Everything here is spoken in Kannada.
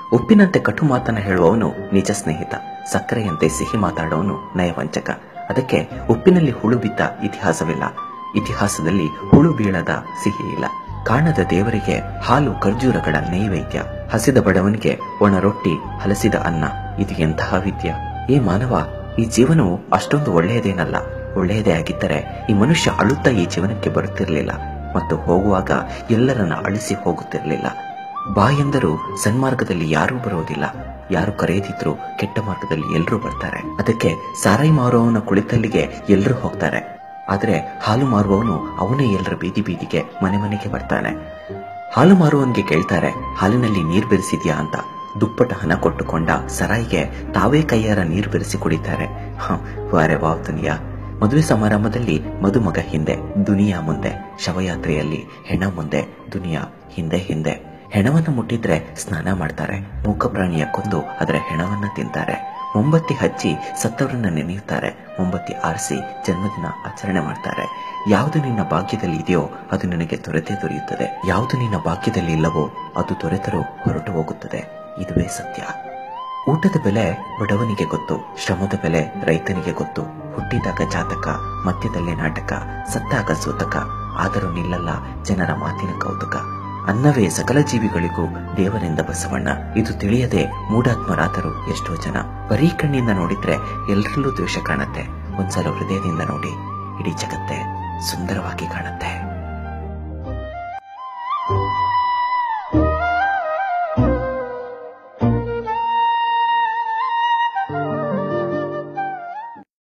ಉಪ್ಪಿನಂತೆ ಕಟು ಮಾತನ್ನ ಹೇಳುವವನು ನಿಜ ಸ್ನೇಹಿತ ಸಕ್ಕರೆಯಂತೆ ಸಿಹಿ ಮಾತಾಡುವವನು ನಯವಂಚಕ ಅದಕ್ಕೆ ಉಪ್ಪಿನಲ್ಲಿ ಹುಳು ಬಿದ್ದ ಇತಿಹಾಸವಿಲ್ಲ ಇತಿಹಾಸದಲ್ಲಿ ಹುಳು ಬೀಳದ ಸಿಹಿ ಇಲ್ಲ ಕಾಣದ ದೇವರಿಗೆ ಹಾಲು ಖರ್ಜೂರಗಳ ನೈವೇದ್ಯ ಹಸಿದ ಬಡವನಿಗೆ ಒಣ ರೊಟ್ಟಿ ಹಲಸಿದ ಅನ್ನ ಇದು ಎಂತಹ ವಿದ್ಯ ಈ ಮಾನವ ಈ ಜೀವನವು ಅಷ್ಟೊಂದು ಒಳ್ಳೆಯದೇನಲ್ಲ ಒಳ್ಳೆಯದೇ ಆಗಿದ್ದರೆ ಈ ಮನುಷ್ಯ ಅಳುತ್ತಾ ಈ ಜೀವನಕ್ಕೆ ಬರುತ್ತಿರಲಿಲ್ಲ ಮತ್ತು ಹೋಗುವಾಗ ಎಲ್ಲರನ್ನ ಅಳಿಸಿ ಹೋಗುತ್ತಿರಲಿಲ್ಲ ಬಾ ಎಂದರೂ ಸನ್ಮಾರ್ಗದಲ್ಲಿ ಯಾರೂ ಬರೋದಿಲ್ಲ ಯಾರು ಕರೆಯದಿದ್ರು ಕೆಟ್ಟ ಮಾರ್ಗದಲ್ಲಿ ಎಲ್ಲರೂ ಬರ್ತಾರೆ ಅದಕ್ಕೆ ಸಾರಾಯಿ ಮಾರುವವನ ಕುಳಿತಲ್ಲಿಗೆ ಎಲ್ಲರೂ ಹೋಗ್ತಾರೆ ಆದ್ರೆ ಹಾಲು ಮಾರುವವನು ಅವನೇ ಎಲ್ಲರ ಬೀದಿ ಬೀದಿಗೆ ಮನೆ ಮನೆಗೆ ಬರ್ತಾನೆ ಹಾಲು ಮಾರುವವನಿಗೆ ಕೇಳ್ತಾರೆ ಹಾಲಿನಲ್ಲಿ ನೀರ್ ಬೆರೆಸಿದ್ಯಾ ಅಂತ ದುಪ್ಪಟ ಹಣ ಕೊಟ್ಟುಕೊಂಡ ಸರಾಯಿಗೆ ತಾವೇ ಕೈಯಾರ ನೀರು ಬೆರೆಸಿ ಕುಡಿತಾರೆ ಹ ವಾರೆ ವಾವ್ ದುನಿಯಾ ಮದುವೆ ಸಮಾರಂಭದಲ್ಲಿ ಮದುಮಗ ಹಿಂದೆ ದುನಿಯಾ ಮುಂದೆ ಶವಯಾತ್ರೆಯಲ್ಲಿ ಹೆಣ ಮುಂದೆ ದುನಿಯಾ ಹಿಂದೆ ಹಿಂದೆ ಹೆಣವನ್ನ ಮುಟ್ಟಿದ್ರೆ ಸ್ನಾನ ಮಾಡ್ತಾರೆ ಮೂಕ ಪ್ರಾಣಿಯ ಕೊಂದು ಅದರ ಹೆಣವನ್ನ ತಿಂತಾರೆ ಮೊಂಬತ್ತಿ ಹಚ್ಚಿ ಸತ್ತವರನ್ನ ನೆನೆಯುತ್ತಾರೆ ಮೊಂಬತ್ತಿ ಆರಿಸಿ ಜನ್ಮದಿನ ಆಚರಣೆ ಮಾಡ್ತಾರೆ ಯಾವುದು ನಿನ್ನ ಭಾಗ್ಯದಲ್ಲಿ ಇದೆಯೋ ಅದು ನಿನಗೆ ದೊರೆತೇ ದೊರೆಯುತ್ತದೆ ಯಾವುದು ನಿನ್ನ ಭಾಗ್ಯದಲ್ಲಿ ಇಲ್ಲವೋ ಅದು ದೊರೆತರೂ ಹೊರಟು ಹೋಗುತ್ತದೆ ಇದುವೇ ಸತ್ಯ ಊಟದ ಬೆಲೆ ಬಡವನಿಗೆ ಗೊತ್ತು ಶ್ರಮದ ಬೆಲೆ ರೈತನಿಗೆ ಗೊತ್ತು ಹುಟ್ಟಿದಾಗ ಜಾತಕ ಮಧ್ಯದಲ್ಲೇ ನಾಟಕ ಸತ್ತಾಗ ಸೂತಕ ಆದರೂ ನಿಲ್ಲಲ್ಲ ಜನರ ಮಾತಿನ ಕೌತುಕ ಅನ್ನವೇ ಸಕಲ ಜೀವಿಗಳಿಗೂ ದೇವರಿಂದ ಬಸವಣ್ಣ ಇದು ತಿಳಿಯದೆ ಮೂಢಾತ್ಮರಾದರು ಎಷ್ಟೋ ಜನ ಬರೀ ಕಣ್ಣಿಂದ ನೋಡಿದ್ರೆ ಎಲ್ಲರಲ್ಲೂ ದ್ವೇಷ ಕಾಣುತ್ತೆ ಒಂದ್ಸಲ ಹೃದಯದಿಂದ ನೋಡಿ ಇಡೀ ಜಗತ್ತೇ ಸುಂದರವಾಗಿ ಕಾಣುತ್ತೆ